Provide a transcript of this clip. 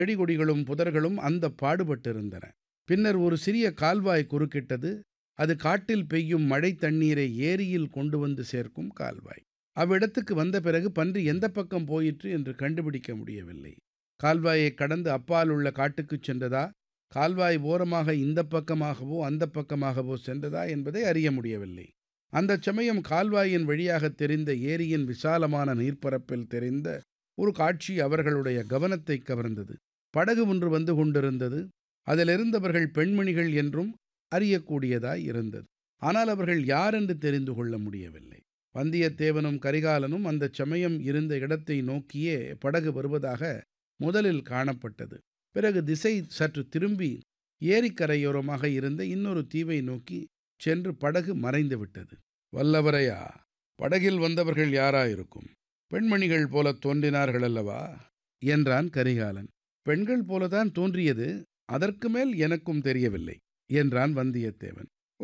செடி கொடிகளும் புதர்களும் அந்தப் பாடுபட்டிருந்தன பின்னர் ஒரு சிறிய கால்வாய் குறுக்கிட்டது அது காட்டில் பெய்யும் மழைத் தண்ணீரை ஏரியில் கொண்டு வந்து சேர்க்கும் கால்வாய் அவ்விடத்துக்கு வந்த பிறகு பன்றி எந்தப் பக்கம் போயிற்று என்று கண்டுபிடிக்க முடியவில்லை கால்வாயைக் கடந்து அப்பால் உள்ள காட்டுக்குச் சென்றதா கால்வாய் ஓரமாக இந்தப் பக்கமாகவோ அந்தப் பக்கமாகவோ சென்றதா என்பதை அறிய முடியவில்லை அந்தச் சமயம் கால்வாயின் வழியாகத் தெரிந்த ஏரியின் விசாலமான நீர்ப்பரப்பில் தெரிந்த ஒரு காட்சி அவர்களுடைய கவனத்தைக் கவர்ந்தது படகு ஒன்று வந்து கொண்டிருந்தது அதிலிருந்தவர்கள் பெண்மணிகள் என்றும் அறியக்கூடியதாய் இருந்தது ஆனால் அவர்கள் யார் என்று தெரிந்து கொள்ள முடியவில்லை வந்தியத்தேவனும் கரிகாலனும் அந்தச் சமயம் இருந்த இடத்தை நோக்கியே படகு வருவதாக முதலில் காணப்பட்டது பிறகு திசை சற்று திரும்பி ஏரிக்கரையோரமாக இருந்த இன்னொரு தீவை நோக்கி சென்று படகு மறைந்து விட்டது வல்லவரையா படகில் வந்தவர்கள் யாராயிருக்கும் பெண்மணிகள் போலத் தோன்றினார்கள் அல்லவா என்றான் கரிகாலன் பெண்கள் போலதான் தோன்றியது அதற்கு மேல் எனக்கும் தெரியவில்லை என்றான் வந்தியத்தேவன்